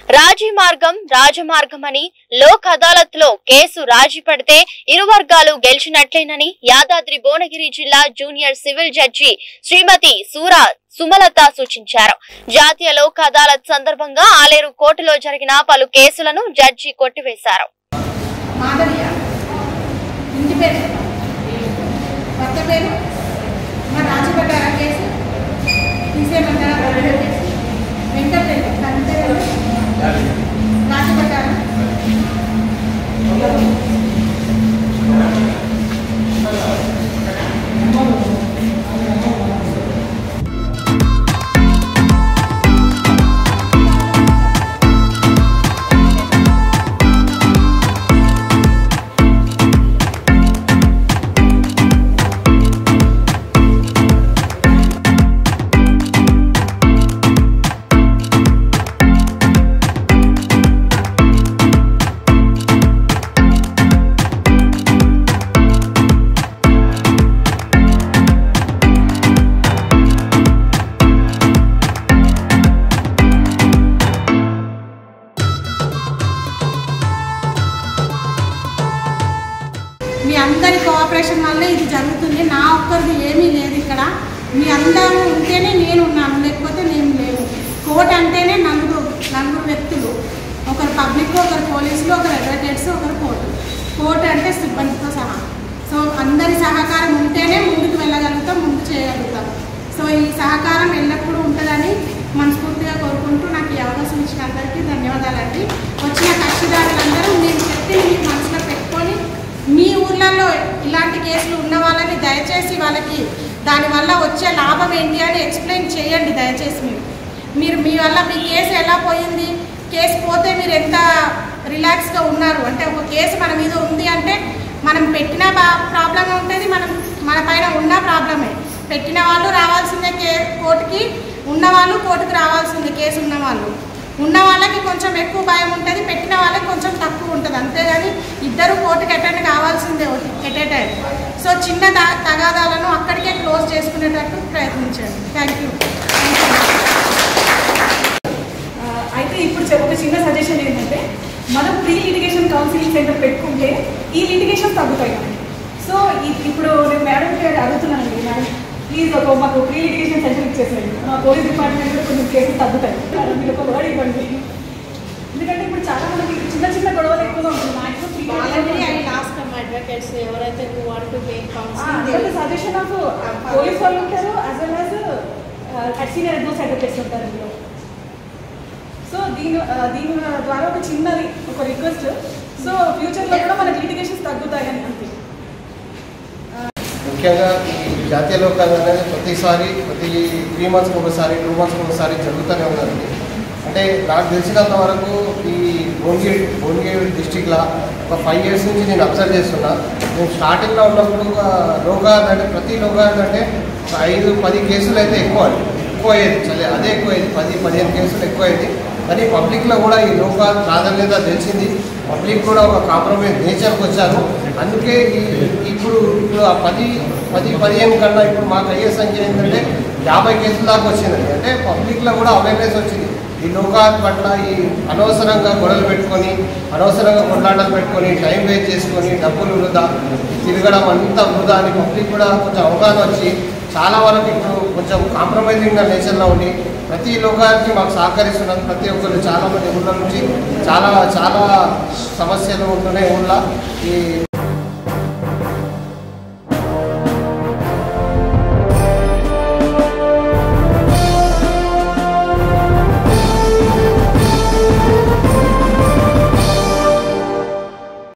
రాజీ మార్గం రాజమార్గం అని లోక్ అదాలత్ లో కేసు రాజీ పడితే ఇరు వర్గాలు గెలిచినట్లేనని యాదాద్రి భువనగిరి జిల్లా junior civil judge Srimathi Sura Sumalatha సూచించారు జాతీయ లోక్ అదాలత్ సందర్భంగా ఆలేరు కోర్టులో జరిగిన పలు కేసులను జడ్జి కొట్టివేశారు మాధవ్య ఇంటి పేరు భర్త పేరు మా రాజపడ్డారా కేసు తీసేయమంటారా భర్త కేసు వెంకటరెడ్డి తన పేరు రాజపడ్డారా మీ అందరి కోఆపరేషన్ వల్ల ఇది జరుగుతుంది నా ఒక్కరిది ఏమీ లేదు ఇక్కడ మీ అందరూ ఉంటేనే నేను ఉన్నాను లేకపోతే నేను లేను కోర్టు అంటేనే నలుగురు నలుగురు వ్యక్తులు ఒకరు పబ్లిక్ ఒకరు పోలీసులు ఒకరు అడ్వకేట్స్ ఒకరు కోర్టు కోర్టు అంటే సిబ్బందితో సహా సో అందరి సహకారం ఉంటేనే ముందుకు వెళ్ళగలుగుతాం ముందు చేయగలుగుతాం సో ఈ సహకారం ఎల్లప్పుడూ ఉంటుందని మనస్ఫూర్తిగా కోరుకుంటూ నాకు ఈ అవకాశం ఇచ్చిన అందరికీ ధన్యవాదాలండి వచ్చిన కక్షిదారులందరూ నేను చెప్తే మీ మనసులో పెట్టుకొని మీ ఊర్లలో ఇలాంటి కేసులు ఉన్న వాళ్ళని దయచేసి వాళ్ళకి దానివల్ల వచ్చే లాభం ఏంటి అని ఎక్స్ప్లెయిన్ చేయండి దయచేసి మీరు మీరు మీ వల్ల మీ కేసు ఎలా పోయింది కేసు పోతే మీరు ఎంత రిలాక్స్గా ఉన్నారు అంటే ఒక కేసు మన మీద ఉంది అంటే మనం పెట్టిన ప్రాబ్లం ఉంటుంది మనం మన పైన ఉన్న ప్రాబ్లమే పెట్టిన వాళ్ళు రావాల్సిందే కే కోర్టుకి ఉన్న వాళ్ళు కోర్టుకి రావాల్సిందే కేసు ఉన్న వాళ్ళు ఉన్న వాళ్ళకి కొంచెం ఎక్కువ భయం ఉంటుంది పెట్టిన వాళ్ళకి కొంచెం తక్కువ ఉంటుంది అంతేగాని ఇద్దరు కోర్టుకి అటెండ్ కావాల్సిందే ఎట్ ఏ టైం సో చిన్న దా- తగాదాలను అక్కడికే క్లోజ్ చేసుకునేటట్టు ప్రయత్నించండి థ్యాంక్ యూ ఆ, అయితే ఇప్పుడు చె- ఒక చిన్న సజెషన్ ఏంటంటే మనం ప్రీ లిటిగేషన్ కౌన్సిలింగ్ సెంటర్ పెట్టుకుంటే ఈ లిటిగేషన్ తగ్గుతాయి మనకి సో ఇ- ఇప్పుడు నేను మేడంకి అడుగుతున్నాను మేడం ప్లీజ్ ఒక మాకు ప్రీ లిటిగేషన్ సెంటర్ ఇచ్చేసేయండి మా పోలీస్ డిపార్ట్మెంట్ కూడా కొంచెం కేసులు తగ్గుతాయి మేడం మీరు ఒక వర్డ్ ఇవ్వండి ఎందుకంటే ఇప్పుడు చాలా మంది చిన్న చిన్న గొడవలు ఎక్కువగా ఉంటుంది maximum already I last come advocates ఎవరైతే you want to take counselling suggestion of police వాళ్ళు ఉంటారు as well as senior advos advocates ఉంటారు ఇందులో సో దీని ఆ, దీని ద్వారా ఒక చిన్నది ఒక రిక్వెస్ట్ సో ఫ్యూచర్లో కూడా మన లిటిగేషన్స్ తగ్గుతాయని అంతే ముఖ్యంగా ఈ జాతీయ లోకాలు అనేది ప్రతిసారి ప్రతి త్రీ మంత్స్కి ఒకసారి టూ మంత్స్కి ఒకసారి జరుగుతూనే ఉన్నది అంటే నాకు తెలిసినంత వరకు ఈ భువనగిరి భువనగిరి డిస్టిక్లో ఒక ఫైవ్ ఇయర్స్ నుంచి నేను అబ్జర్వ్ చేస్తున్నా నేను స్టార్టింగ్లో ఉన్నప్పుడు ఒక లోకాలు అంటే ప్రతి లోకాలు అంటే ఒక ఐదు పది కేసులు అయితే ఎక్కువ ఎక్కువ అయ్యేది చలి అదే ఎక్కువ అయ్యేది పది పదిహేను కేసులు ఎక్కువ అయ్యేది కానీ పబ్లిక్లో కూడా ఈ లోకాలు ప్రాధాన్యత తెలిసింది పబ్లిక్ కూడా ఒక కాంప్రమైజ్ నేచర్కి వచ్చారు అందుకే ఈ ఇప్పుడు ఇప్పుడు ఆ పది పది పదిహేను కన్నా ఇప్పుడు మాకు అయ్యే సంఖ్య ఏంటంటే యాభై కేసుల దాకా వచ్చిందండి అంటే పబ్లిక్లో కూడా అవేర్నెస్ వచ్చింది ఈ లోకాల పట్ల ఈ అనవసరంగా గొడవలు పెట్టుకొని అనవసరంగా కొట్లాటలు పెట్టుకొని టైం వేస్ట్ చేసుకొని డబ్బులు వృధా తిరగడం అంతా వృధా అని పబ్లిక్ కూడా కొంచెం అవగాహన వచ్చి చాలా వరకు ఇప్పుడు కొంచెం కాంప్రమైజింగ్ నేచర్లో ఉండి ప్రతి లోకానికి మాకు సహకరిస్తున్నారు ప్రతి ఒక్కరు చాలా మంది ఊళ్ళ నుంచి చాలా చాలా సమస్యలు ఉంటున్నాయి ఊళ్ళో ఈ